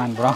fine bro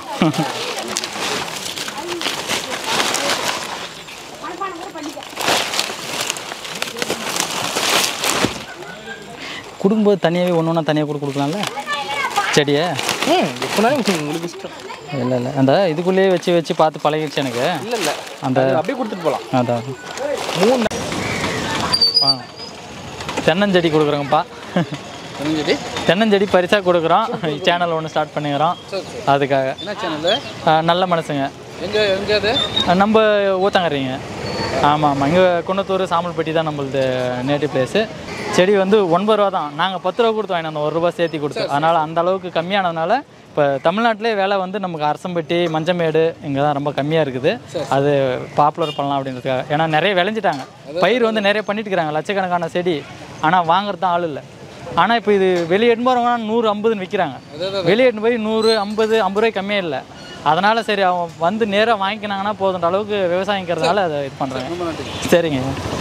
கொடுக்கும்போது தனியாகவே ஒன்று ஒன்றா தனியாக கூட கொடுக்கலாம்ல செடியை ம் எப்போனாலும் உங்களுக்கு இஷ்டம் இல்லை இல்லை அந்த இதுக்குள்ளேயே வச்சு வச்சு பார்த்து பழகிடுச்சு எனக்கு இல்லை இல்லை அந்த அப்படியே கொடுத்துட்டு போகலாம் அதான் மூணு ஆ தென்னஞ்செடி கொடுக்குறோங்கப்பா தெரிஞ்சது தென்னஞ்செடி பரிசாக கொடுக்குறோம் சேனல் ஒன்று ஸ்டார்ட் பண்ணிக்கிறோம் அதுக்காக என்ன சேனல் ஆ, நல்ல மனசுங்க எங்கே எங்கே அது ஆ, நம்ம ஊத்தங்கரைங்க ஆமாம் ஆமாம் இங்கே குன்னத்தூர் சாம்பல்பட்டி தான் நம்மளது நேட்டிவ் பிளேஸு செடி வந்து ஒன்பது ரூபா தான் நாங்கள் பத்து ரூபா கொடுத்து வாங்கினோம் ஒரு ரூபா சேர்த்தி கொடுத்து அதனால் அந்த அளவுக்கு கம்மியானதுனால இப்போ தமிழ்நாட்டிலே விலை வந்து நமக்கு அரசம்பட்டி மஞ்சமேடு இங்கே தான் ரொம்ப கம்மியாக இருக்குது அது பாப்புலர் பண்ணலாம் அப்படின்றதுக்காக ஏன்னா நிறைய விளைஞ்சிட்டாங்க பயிர் வந்து நிறைய பண்ணிட்டு இருக்கிறாங்க லட்சக்கணக்கான செடி ஆனால் வாங்குறது தான் ஆள் இல்லை ஆனால் இப்போ இது வெளியே எடுத்து போகிறவங்க நூறு ஐம்பதுன்னு விற்கிறாங்க வெளியே எடுத்து போய் நூறு ஐம்பது ஐம்பது ரூபாய் கம்மியாக இல்லை அதனால் சரி அவன் வந்து நேராக வாங்கிக்கினாங்கன்னா போதுன்ற அளவுக்கு விவசாயிங்கிறதுனால அதை இது பண்ணுறாங்க சரிங்க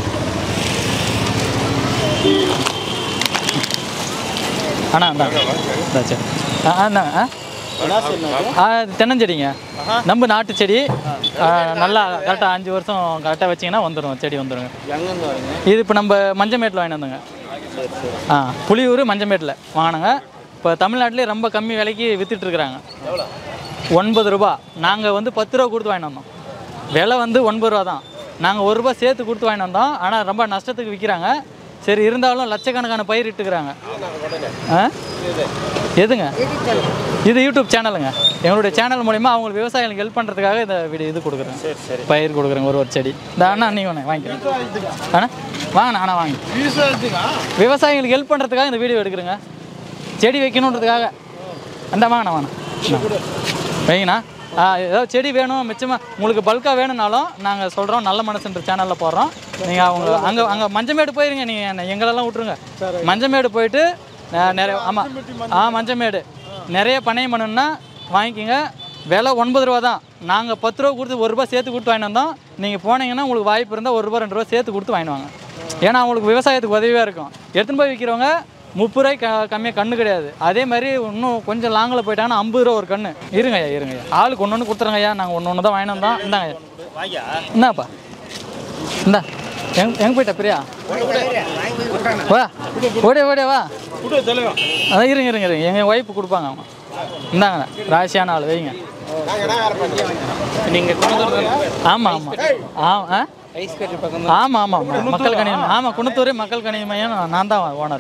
அண்ணா இந்தாங்க இந்தா சரி ஆ ஆ, இந்தாங்க ஆ ஆ இது தென்னஞ்செடிங்க நம்ம நாட்டு செடி ஆ, நல்லா கரெக்டாக அஞ்சு வருஷம் கரெக்டாக வச்சிங்கன்னா வந்துடும் செடி வந்துடுங்க எங்கேருந்து வரீங்க இது இப்போ நம்ம மஞ்சமேட்டில் வாங்கிட்டு வந்தோங்க ஆ புளியூர் மஞ்சமேட்டில் வாங்கினோங்க இப்போ தமிழ்நாட்டிலே ரொம்ப கம்மி விலைக்கு வித்துட்டு இருக்கிறாங்க ஒன்பது ரூபா நாங்கள் வந்து பத்து ரூபா கொடுத்து வாங்கிட்டு வந்தோம் விலை வந்து ஒன்பது ரூபா தான் நாங்கள் ஒரு ரூபா சேர்த்து கொடுத்து வாங்கிட்டு வந்தோம் ஆனால் ரொம்ப நஷ்டத்துக்கு விற்கிறாங்க சரி இருந்தாலும் லட்சக்கணக்கான பயிர் இட்டுக்கிறாங்க ஆ எதுங்க இது யூடியூப் சேனலுங்க எங்களுடைய சேனல் மூலிமா அவங்களுக்கு விவசாயிகளுக்கு ஹெல்ப் பண்ணுறதுக்காக இந்த வீடியோ இது கொடுக்குறேன் பயிர் கொடுக்குறேங்க ஒரு ஒரு செடி இந்த அண்ணா நீங்கள் ஒன்று வாங்கிக்கிறேன் அண்ணா வாங்கண்ணா அண்ணா வாங்க விவசாயிகளுக்கு ஹெல்ப் பண்ணுறதுக்காக இந்த வீடியோ எடுக்கிறேங்க செடி வைக்கணுன்றதுக்காக அந்த வாங்கண்ணா வாங்கண்ணா வைங்கண்ணா ஆ ஏதோ செடி வேணும் மிச்சமாக உங்களுக்கு பல்காக வேணும்னாலும் நாங்கள் சொல்கிறோம் நல்ல மனசுன்ற சேனலில் போடுறோம் நீங்கள் அவங்க அங்கே அங்கே மஞ்சமேடு போயிருங்க நீங்கள் எங்களெல்லாம் விட்ருங்க மஞ்சமேடு போயிட்டு ஆ, நிறைய ஆமாம் ஆ மஞ்சமேடு நிறைய பணையம் பண்ணணும்னா வாங்கிக்கோங்க விலை ஒன்பது ரூபா தான் நாங்கள் பத்து ரூபா கொடுத்து ஒரு ரூபா சேர்த்து கொடுத்து வாங்கிட்டு வந்தோம் நீங்கள் போனீங்கன்னா உங்களுக்கு வாய்ப்பு இருந்தால் ஒரு ரூபா ரெண்டு ரூபா சேர்த்து கொடுத்து வாங்கிட்டு வாங்க ஏன்னா அவங்களுக்கு விவசாயத்துக்கு உதவியாக இருக்கும் எடுத்துன்னு போய் விற்கிறவங்க முப்பது ரூபாய்க்கு க கம்மியாக கண்ணு கிடையாது அதே மாதிரி இன்னும் கொஞ்சம் லாங்கில் போயிட்டாங்கன்னா ஐம்பது ரூபா ஒரு கண்ணு இருங்க ஐயா இருங்க ஐயா ஆளுக்கு ஒன்று ஒன்று கொடுத்துருங்க ஐயா நாங்கள் ஒன்று ஒன்று தான் வாங்கிட்டு வந்தோம் இந்தாங்க ஐயா என்னப்பா இந்தா எங் எங்கே போயிட்ட பிரியா வா ஓடே ஓடே வா அதான் இருங்க இருங்க இருங்க எங்கள் ஒய்ஃபு கொடுப்பாங்க அவங்க இந்தாங்க ராசியான ஆள் வைங்க நீங்கள் கொண்டு ஆமாம் ஆமாம் ஆ ஆ ஐஸ் கட்டி பக்கம் ஆமாம் ஆமாம் ஆமாம் மக்கள் கணினி ஆமாம் குணத்தூர் மக்கள் கணினி மையம் நான் தான் ஓனர்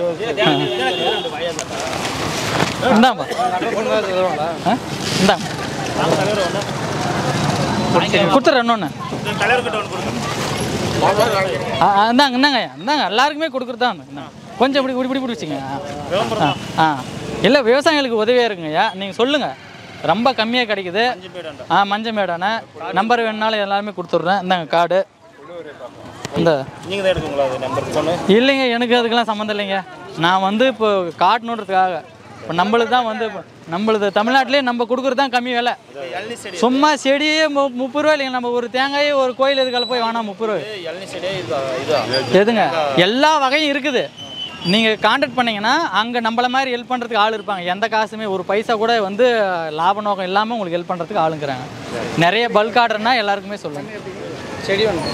இந்தாம்ப்பா ஆ இந்தாங்க கொடுத்துட்றேன் இன்னொன்று ஆ ஆ, இந்தாங்க இந்தாங்க ஐயா இந்தாங்க எல்லாருக்குமே கொடுக்குறது தான் இந்தாங்க. கொஞ்சம் இப்படி இப்படி இப்படி பிடிச்சிங்க ஆ ஆ இல்லை விவசாயிகளுக்கு உதவியாக இருக்குங்க ஐயா நீங்கள் சொல்லுங்கள் ரொம்ப கம்மியாக கிடைக்குது ஆ மஞ்சமேடான நம்பர் வேணுனாலும் எல்லாருமே கொடுத்துட்றேன் இந்தாங்க கார்டு இந்த நீங்கள் தான் எடுக்குங்களா அது நம்பர் ஃபோனு இல்லைங்க எனக்கு அதுக்கெல்லாம் சம்மந்தம் இல்லைங்க நான் வந்து இப்போ காட்டணுன்றதுக்காக இப்போ நம்மளுக்கு தான் வந்து இப்போ நம்மளுது தமிழ்நாட்டிலே நம்ம கொடுக்குறது தான் கம்மி விலை இளநி செடி சும்மா செடியே மு முப்பது ரூபா இல்லைங்க நம்ம ஒரு தேங்காயே ஒரு கோயில் இதுக்கால போய் வேணாம் முப்பது ரூபாய் இளநி செடியே இதா இதா எதுங்க எல்லா வகையும் இருக்குது நீங்கள் காண்டாக்ட் பண்ணீங்கன்னா அங்கே நம்மள மாதிரி ஹெல்ப் பண்ணுறதுக்கு ஆள் இருப்பாங்க எந்த காசுமே ஒரு பைசா கூட வந்து லாப நோக்கம் இல்லாமல் உங்களுக்கு ஹெல்ப் பண்ணுறதுக்கு ஆளுங்கிறாங்க நிறைய பல்க் ஆர்டர்னா எல்லாருக்குமே சொல்லுங்கள் செடி வேணும்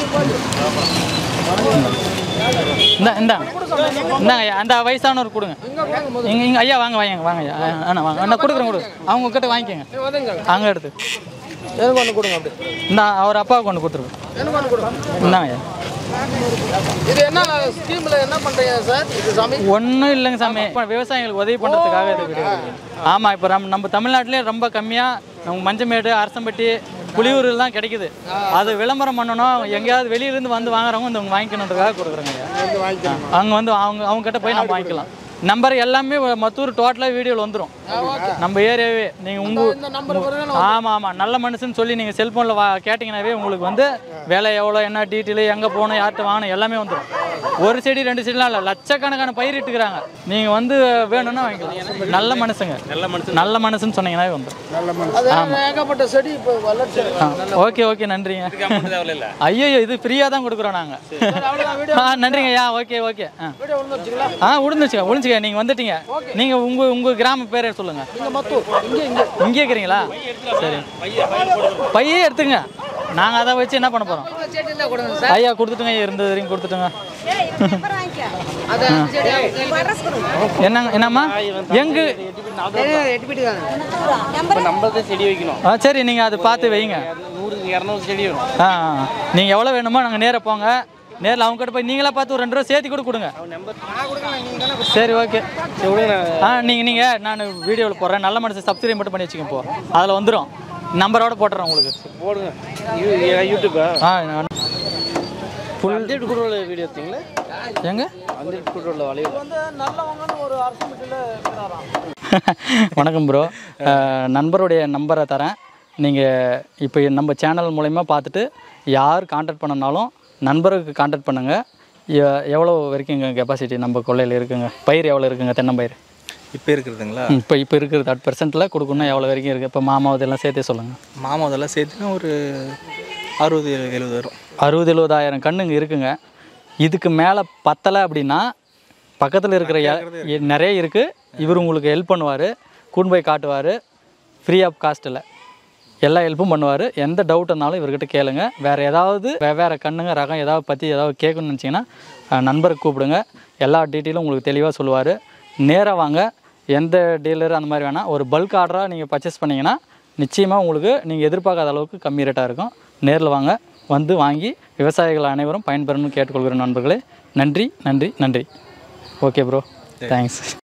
இந்த இந்தாங்க இந்தாங்க ஐயா அந்த வயசானவர் கொடுங்க இங்கே இங்கே ஐயா வாங்க வாங்க வாங்க ஐயா ஆ, அண்ணா வாங்க அண்ணா கொடுக்குறேன் கொடுங்க அவங்க கிட்ட வாங்கிக்கோங்க அங்கே எடுத்து எனக்கு ஒன்று கொடுங்க அப்படி இந்த அவர் அப்பாவுக்கு ஒன்று கொடுத்துருங்க எனக்கு ஒன்று கொடுங்க இந்தாங்க ஐயா இது என்ன ஸ்கீமில் என்ன பண்ணுறீங்க சார் இது சாமி ஒன்றும் இல்லைங்க சாமி இப்போ விவசாயிகளுக்கு உதவி பண்ணுறதுக்காக இது வீடியோ ஆமாம் இப்போ நம்ம நம்ம தமிழ்நாட்டிலே ரொம்ப கம்மியாக நம்ம மஞ்சமேடு அரசம்பட்டி புலியூரில் தான் கிடைக்குது அது விளம்பரம் பண்ணணும் எங்கேயாவது வெளியிலேருந்து வந்து வாங்குறவங்க இந்த வாங்கிக்கணுன்றதுக்காக கொடுக்குறோங்க ஐயா அங்கே வந்து அவங்க அவங்க கிட்ட போய் நம்ம வாங்கிக்கலாம் நம்பர் எல்லாமே மத்தூர் டோட்டலாக வீடியோவில் வந்துடும் நம்ம ஏரியாவே நீங்கள் உங்கள் இந்த நம்பர் வருங்க ஆமாம் ஆமாம் நல்ல மனுஷன் சொல்லி நீங்கள் செல்ஃபோனில் வா கேட்டிங்கனாவே உங்களுக்கு வந்து வேலை எவ்வளோ என்ன டீட்டெயிலு எங்கே போகணும் யார்கிட்ட வாங்கணும் எல்லாமே வந்துடும் ஒரு செடி ரெண்டு செடிலாம் இல்லை லட்சக்கணக்கான பயிர் இட்டுக்கிறாங்க நீங்கள் வந்து வேணும்னா வாங்கிக்கலாம் நல்ல மனுஷங்க நல்ல மனுஷன் நல்ல மனுஷன்னு சொன்னீங்கன்னா வந்துடும் அது ஏகப்பட்ட செடி இப்போ வளர்ச்சி ஓகே ஓகே நன்றிங்க ஐயோ இது ஃப்ரீயாக தான் கொடுக்குறோம் நாங்கள் ஆ நன்றிங்க ஐயா ஓகே ஓகே ஆ வீடியோ விழுந்துருச்சுங்களா ஆ விழுந்துச்சுங்க விழுந்துச்சுங்க நீங்கள் வந்துட்டீங்க நீங்கள் உங்கள் உங்கள் கிராம பேரை சொல்லுங்கள் இங்கே மத்தூர் இங்கே இங்கே இங்கே இருக்கிறீங்களா சரி பையே எடுத்துங்க நாங்கள் அதை வச்சு என்ன பண்ண போகிறோம் ஐயா கொடுத்துட்டுங்க இருந்தது வரைக்கும் கொடுத்துட்டுங்க என்னங்க என்னம்மா எங்க நம்மளதே செடி வைக்கணும் ஆ சரி நீங்கள் அதை பார்த்து வைங்க நூறு இரநூறு செடி வரும் ஆ நீங்கள் எவ்வளோ வேணுமோ நாங்கள் நேராக போங்க நேரில் அவங்க கிட்ட போய் நீங்களா பார்த்து ஒரு ரெண்டு ரூபா சேர்த்து கூட கொடுங்க சரி ஓகே சரி விடுங்க ஆ நீங்கள் நீங்கள் நான் வீடியோவில் போடுறேன் நல்ல மனசு சப்ஸ்கிரைப் மட்டும் பண்ணி வச்சுக்கோங்க போ அதில் வந்துடும் நம்பரோட போட்டுறேன் உங்களுக்கு போடுங்க யூ- யூடியூப்பா ஆ நான் ஃபுல் அப்டேட் குரோல வீடியோ எடுத்தீங்களா எங்க அப்டேட் குரோல வளைவு வந்து நல்லவங்கன்னு ஒரு அரசு மீட்டில் இருக்கிறாராம் வணக்கம் ப்ரோ நண்பருடைய நம்பரை தரேன் நீங்கள் இப்போ நம்ம சேனல் மூலயமா பார்த்துட்டு யார் காண்டாக்ட் பண்ணனாலும் நண்பருக்கு காண்டாக்ட் பண்ணுங்கள் எவ்வளோ வரைக்குங்க கெப்பாசிட்டி நம்ம கொள்ளையில் இருக்குங்க பயிர் எவ்வளோ இருக்குங்க தென்னம்பயிர் இப்போ இருக்கிறதுங்களா இப்போ இப்போ இருக்கிற தேர்ட் பர்சன்ட்டில் கொடுக்கணும் எவ்வளோ வரைக்கும் இருக்குது இப்போ மாமா இதெல்லாம் சேர்த்தே சொல்லுங்கள் மாமா அதெல்லாம் சேர்த்துனா ஒரு அறுபது எழுபது வரும் அறுபது எழுபதாயிரம் கண்ணுங்க இருக்குங்க இதுக்கு மேலே பத்தலை அப்படின்னா பக்கத்தில் இருக்கிற எ- எ- நிறைய இருக்குது இவர் உங்களுக்கு ஹெல்ப் பண்ணுவார் கூண்டு போய் காட்டுவார் ஃப்ரீ ஆஃப் காஸ்ட்டில் எல்லா ஹெல்ப்பும் பண்ணுவார் எந்த டவுட் இருந்தாலும் இவர்கிட்ட கேளுங்க வேறு ஏதாவது வெவ்வேறு கண்ணுங்க ரகம் ஏதாவது பற்றி ஏதாவது கேட்கணும்னு நினச்சிங்கன்னா அஹ், நண்பரை கூப்பிடுங்க எல்லா டீட்டெயிலும் உங்களுக்கு தெளிவாக சொல்லுவார் நேராக வாங்க எந்த டீலர் அந்த மாதிரி வேணால் ஒரு பல்க் ஆர்டராக நீங்கள் பர்ச்சேஸ் பண்ணிங்கன்னா நிச்சயமாக உங்களுக்கு நீங்கள் எதிர்பார்க்காத அளவுக்கு கம்மி ரேட்டாக இருக்கும் நேரில் வாங்க வந்து வாங்கி விவசாயிகள் அனைவரும் பயன்பெறணும்னு கேட்டுக்கொள்கிறேன் நண்பர்களே நன்றி நன்றி நன்றி ஓகே ப்ரோ தேங்க்ஸ்